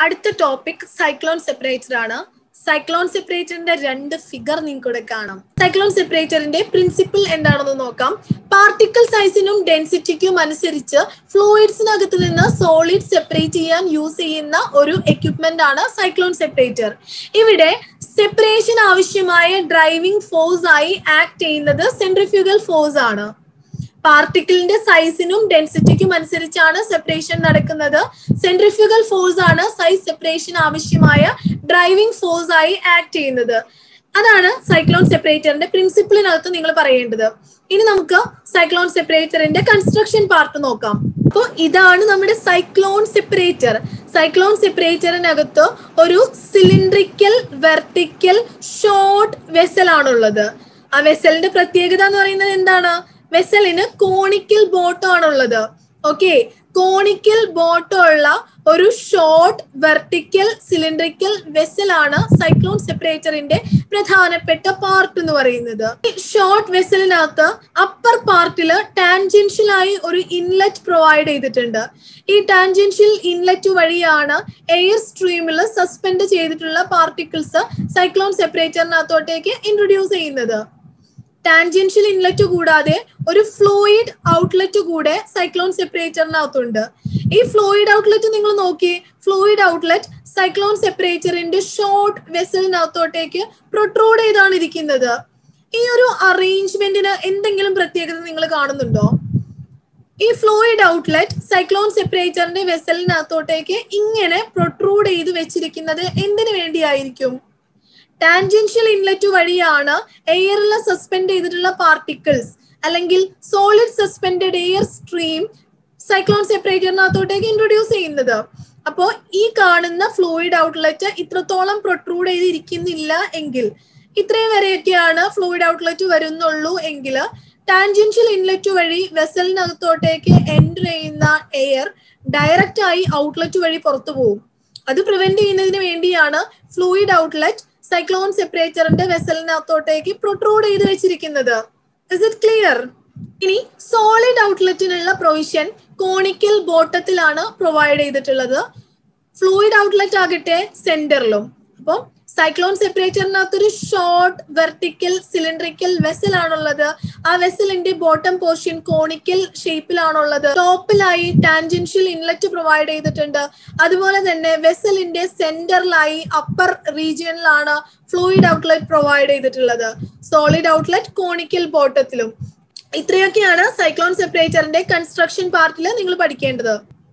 അടുത്ത topic cyclone separator ആണ് cyclone സെപ്പറേറ്ററിന്റെ രണ്ട് ഫിഗർ നിങ്ങൾക്ക് ഇവിടെ കാണാം സൈക്ലോൺ സെപ്പറേറ്ററിന്റെ പ്രിൻസിപ്പിൾ എന്താണെന്ന് നോക്കാം പാർട്ടിക്കിൾ സൈസിനും ഡെൻസിറ്റിക്കും അനുസരിച്ച് ഫ്ലൂയിഡ്സിനകത്ത് നിന്ന് സോളിഡ് സെപ്പറേറ്റ് ചെയ്യാൻ യൂസ് ചെയ്യുന്ന ഒരു എക്യുപ്മെന്റ് ആണ് സൈക്ലോൺ സെപ്പറേറ്റർ ഇവിടെ സെപ്പറേഷൻ ആവശ്യമായ ഡ്രൈവിംഗ് ഫോഴ്സ് ആയി ആക്ട് ചെയ്യുന്നത് സെൻട്രിഫ്യൂഗൽ ഫോഴ്സ് ആണ് പാർട്ടിക്കിളിന്റെ സൈസിനും ഡെൻസിറ്റിക്കും അനുസരിച്ചാണ് സെപ്പറേഷൻ നടക്കുന്നത് സെൻട്രിഫ്യൂഗൽ ഫോഴ്സ് ആണ് സൈസ് സെപ്പറേഷൻ ആവശ്യമായ ഡ്രൈവിംഗ് ഫോഴ്സ് ആയി ആക്ട് ചെയ്യുന്നത് അതാണ് സൈക്ലോൺ സെപ്പറേറ്ററിന്റെ പ്രിൻസിപ്പിളിനകത്ത് നിങ്ങൾ പറയേണ്ടത് ഇനി നമുക്ക് സൈക്ലോൺ സെപ്പറേറ്ററിന്റെ കൺസ്ട്രക്ഷൻ പാർട്ട് നോക്കാം അപ്പോൾ ഇതാണ് നമ്മുടെ സൈക്ലോൺ സെപ്പറേറ്റർ സൈക്ലോൺ സെപ്പറേറ്ററിനകത്ത് ഒരു സിലിണ്ട്രിക്കൽ വെർട്ടിക്കൽ ഷോർട്ട് വെസൽ ആണുള്ളത് ആ വെസലിന്റെ പ്രത്യേകത എന്ന് പറയുന്നത് എന്താണ് വെസലിന് കോണിക്കൽ ബോട്ടം ആണുള്ളത് ഓക്കെ കോണിക്കൽ ബോട്ടം ഉള്ള ഒരു ഷോർട്ട് വെർട്ടിക്കൽ സിലിണ്ടറിക്കൽ വെസലാണ് സൈക്ലോൺ സെപ്പറേറ്ററിന്റെ പ്രധാനപ്പെട്ട പാർട്ട് എന്ന് പറയുന്നത് ഈ ഷോർട്ട് വെസലിനകത്ത് അപ്പർ പാർട്ടില് ടാൻജൻഷ്യൽ ആയി ഒരു ഇൻലെറ്റ് പ്രൊവൈഡ് ചെയ്തിട്ടുണ്ട് ഈ ടാൻജൻഷ്യൽ ഇൻലെറ്റ് വഴിയാണ് എയർ സ്ട്രീമിൽ സസ്പെൻഡ് ചെയ്തിട്ടുള്ള പാർട്ടിക്കിൾസ് സൈക്ലോൺ സെപ്പറേറ്ററിനകത്തോട്ടേക്ക് ഇൻട്രൊഡ്യൂസ് ചെയ്യുന്നത് ടാൻജൻഷ്യൽ ഇൻലെറ്റ് കൂടാതെ ഒരു ഫ്ലൂയിഡ് ഔട്ട്ലെറ്റ് കൂടെ സൈക്ലോൺ സെപ്പറേറ്ററിനകത്തുണ്ട് ഈ ഫ്ലൂയിഡ് ഔട്ട്ലെറ്റ് നിങ്ങൾ നോക്കി ഫ്ലൂയിഡ് ഔട്ട്ലെറ്റ് സൈക്ലോൺ സെപ്പറേറ്ററിന്റെ ഷോർട്ട് വെസലിനകത്തോട്ടേക്ക് പ്രൊട്രൂഡ് ചെയ്താണ് ഇരിക്കുന്നത് ഈ ഒരു അറേഞ്ച്മെന്റിന് എന്തെങ്കിലും പ്രത്യേകത നിങ്ങൾ കാണുന്നുണ്ടോ ഈ ഫ്ലൂയിഡ് ഔട്ട്ലെറ്റ് സൈക്ലോൺ സെപ്പറേറ്ററിന്റെ വെസലിനകത്തോട്ടേക്ക് ഇങ്ങനെ പ്രൊട്രൂഡ് ചെയ്ത് വെച്ചിരിക്കുന്നത് എന്തിനു വേണ്ടിയായിരിക്കും ടാൻജൻഷ്യൽ ഇൻലെറ്റ് വഴിയാണ് എയറിൽ സസ്പെൻഡ് ചെയ്തിട്ടുള്ള പാർട്ടിക്കിൾസ് അല്ലെങ്കിൽ solid suspended air stream cyclone സെപ്പറേറ്ററിനകത്തോട്ടേക്ക് ഇൻട്രൊഡ്യൂസ് ചെയ്യുന്നത് അപ്പോൾ ഈ കാണുന്ന ഫ്ലൂയിഡ് ഔട്ട്ലെറ്റ് ഇത്രത്തോളം പ്രൊട്രൂഡ് ചെയ്തിരിക്കുന്നില്ല എങ്കിൽ ഇത്രയും വരെയൊക്കെയാണ് ഫ്ലൂയിഡ് ഔട്ട്ലെറ്റ് വരുന്നുള്ളൂ എങ്കിൽ ടാൻജൻഷ്യൽ ഇൻലെറ്റ് വഴി വെസലിനകത്തോട്ടേക്ക് എൻറ്റർ ചെയ്യുന്ന എയർ ഡയറക്റ്റ് ആയി ഔട്ട്ലെറ്റ് വഴി പുറത്തു പോകും അത് പ്രിവെന്റ് ചെയ്യുന്നതിന് വേണ്ടിയാണ് ഫ്ലൂയിഡ് ഔട്ട്ലെറ്റ് സൈക്ലോൺ സെപ്പറേറ്ററിന്റെ വെസലിനകത്തോട്ടേക്ക് പ്രൊട്രൂഡ് ചെയ്ത് വെച്ചിരിക്കുന്നത് ഇസ് ഇറ്റ് ക്ലിയർ ഇനി സോളിഡ് ഔട്ട്ലെറ്റിനുള്ള പ്രൊവിഷൻ കോണിക്കൽ ബോട്ടത്തിലാണ് പ്രൊവൈഡ് ചെയ്തിട്ടുള്ളത് ഫ്ലൂയിഡ് ഔട്ട്ലെറ്റ് ആകട്ടെ സെന്ററിലും അപ്പം സൈക്ലോൺ സെപ്പറേറ്ററിനകത്ത് ഒരു ഷോർട്ട് വെർട്ടിക്കൽ സിലിണ്ടറിക്കൽ വെസൽ ആണുള്ളത് ആ വെസലിന്റെ ബോട്ടം പോർഷൻ കോണിക്കൽ ഷേപ്പിലാണുള്ളത് ടോപ്പിലായി ടാൻജൻഷ്യൽ ഇൻലെറ്റ് പ്രൊവൈഡ് ചെയ്തിട്ടുണ്ട് അതുപോലെ തന്നെ വെസലിന്റെ സെന്ററിലായി അപ്പർ റീജിയനിലാണ് ഫ്ലൂയിഡ് ഔട്ട്ലെറ്റ് പ്രൊവൈഡ് ചെയ്തിട്ടുള്ളത് സോളിഡ് ഔട്ട്ലെറ്റ് കോണിക്കൽ ബോട്ടത്തിലും ഇത്രയൊക്കെയാണ് സൈക്ലോൺ സെപ്പറേറ്ററിന്റെ കൺസ്ട്രക്ഷൻ പാർട്ടിൽ നിങ്ങൾ പഠിക്കേണ്ടത്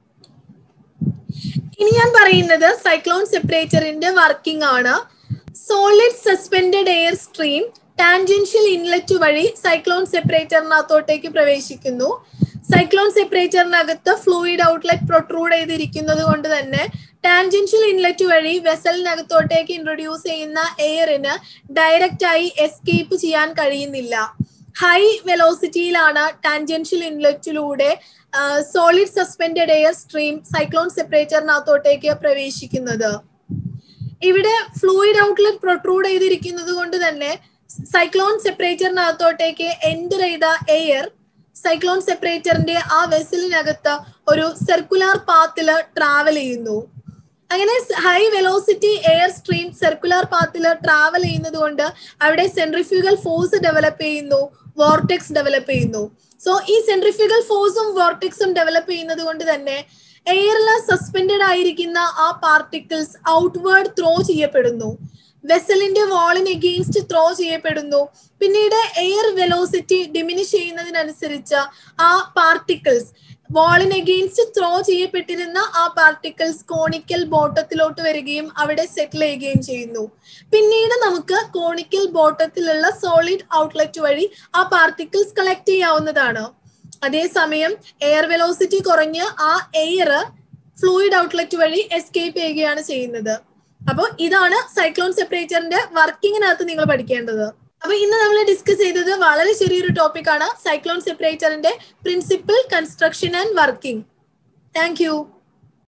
ഇനി ഞാൻ പറയുന്നത് സൈക്ലോൺ സെപ്പറേറ്ററിന്റെ വർക്കിംഗ് ആണ് solid suspended air stream tangential inlet വഴി സൈക്ലോൺ സെപ്പറേറ്ററിനകത്തോട്ടേക്ക് പ്രവേശിക്കുന്നു സൈക്ലോൺ സെപ്പറേറ്ററിനകത്ത് ഫ്ലൂയിഡ് ഔട്ട്ലെറ്റ് പ്രൊട്രൂഡ് ചെയ്തിരിക്കുന്നത് കൊണ്ട് തന്നെ ടാൻജൻഷ്യൽ ഇൻലെറ്റ് വഴി വെസലിനകത്തോട്ടേക്ക് ഇൻട്രൊഡ്യൂസ് ചെയ്യുന്ന എയറിന് ഡയറക്റ്റ് ആയി എസ്കേപ്പ് ചെയ്യാൻ കഴിയുന്നില്ല ഹൈ വെലോസിറ്റിയിലാണ് ടാൻജൻഷ്യൽ ഇൻലെറ്റിലൂടെ solid suspended air stream cyclone സെപ്പറേറ്ററിനകത്തോട്ടേക്ക് പ്രവേശിക്കുന്നത് ഇവിടെ ഫ്ലൂയിഡ് ഔട്ട്ലെറ്റ് പ്രൊട്രൂഡ് ചെയ്തിരിക്കുന്നത് കൊണ്ട് തന്നെ സൈക്ലോൺ സെപ്പറേറ്ററിനകത്തോട്ടേക്ക് എൻറ്റർ ചെയ്ത എയർ സൈക്ലോൺ സെപ്പറേറ്ററിന്റെ ആ വെസലിനകത്ത് ഒരു സർക്കുലാർ പാത്തില് ട്രാവൽ ചെയ്യുന്നു അങ്ങനെ high velocity air stream circular പാത്തിൽ ട്രാവൽ ചെയ്യുന്നത് കൊണ്ട് അവിടെ സെൻട്രിഫ്യൂഗൽ ഫോഴ്സ് ഡെവലപ്പ് ചെയ്യുന്നു വോർട്ടെക്സ് ഡെവലപ്പ് ചെയ്യുന്നു സോ ഈ സെൻട്രിഫ്യൂഗൽ ഫോഴ്സും വോർട്ടെക്സും ഡെവലപ്പ് ചെയ്യുന്നത് കൊണ്ട് തന്നെ എയറിൽ സസ്പെൻഡഡ് ആയിരിക്കുന്ന ആ പാർട്ടിക്കിൾസ് ഔട്ട്വേർഡ് ത്രോ ചെയ്യപ്പെടുന്നു വെസലിന്റെ വാളിന് എഗെയിൻസ്റ്റ് ത്രോ ചെയ്യപ്പെടുന്നു പിന്നീട് എയർ വെലോസിറ്റി ഡിമിനിഷ് ചെയ്യുന്നതിനനുസരിച്ച് ആ പാർട്ടിക്കിൾസ് വാളിന് എഗെയിൻസ്റ്റ് ത്രോ ചെയ്യപ്പെട്ടിരുന്ന ആ പാർട്ടിക്കിൾസ് കോണിക്കൽ ബോട്ടത്തിലോട്ട് വരികയും അവിടെ സെറ്റിൽ ചെയ്യുകയും ചെയ്യുന്നു പിന്നീട് നമുക്ക് കോണിക്കൽ ബോട്ടത്തിലുള്ള സോളിഡ് ഔട്ട്ലെറ്റ് വഴി ആ പാർട്ടിക്കിൾസ് കളക്ട് ചെയ്യാവുന്നതാണ് അതേസമയം എയർ വെലോസിറ്റി കുറഞ്ഞ് ആ എയർ ഫ്ലൂയിഡ് ഔട്ട്ലെറ്റ് വഴി എസ്കേപ്പ് ചെയ്യുകയാണ് ചെയ്യുന്നത് അപ്പോൾ ഇതാണ് സൈക്ലോൺ സെപ്പറേറ്ററിന്റെ വർക്കിങ്ങിനകത്ത് നിങ്ങൾ പഠിക്കേണ്ടത് അപ്പൊ ഇന്ന് നമ്മൾ ഡിസ്കസ് ചെയ്തത് വളരെ ചെറിയൊരു ടോപ്പിക് ആണ് സൈക്ലോൺ സെപ്പറേറ്ററിന്റെ principle construction and working thank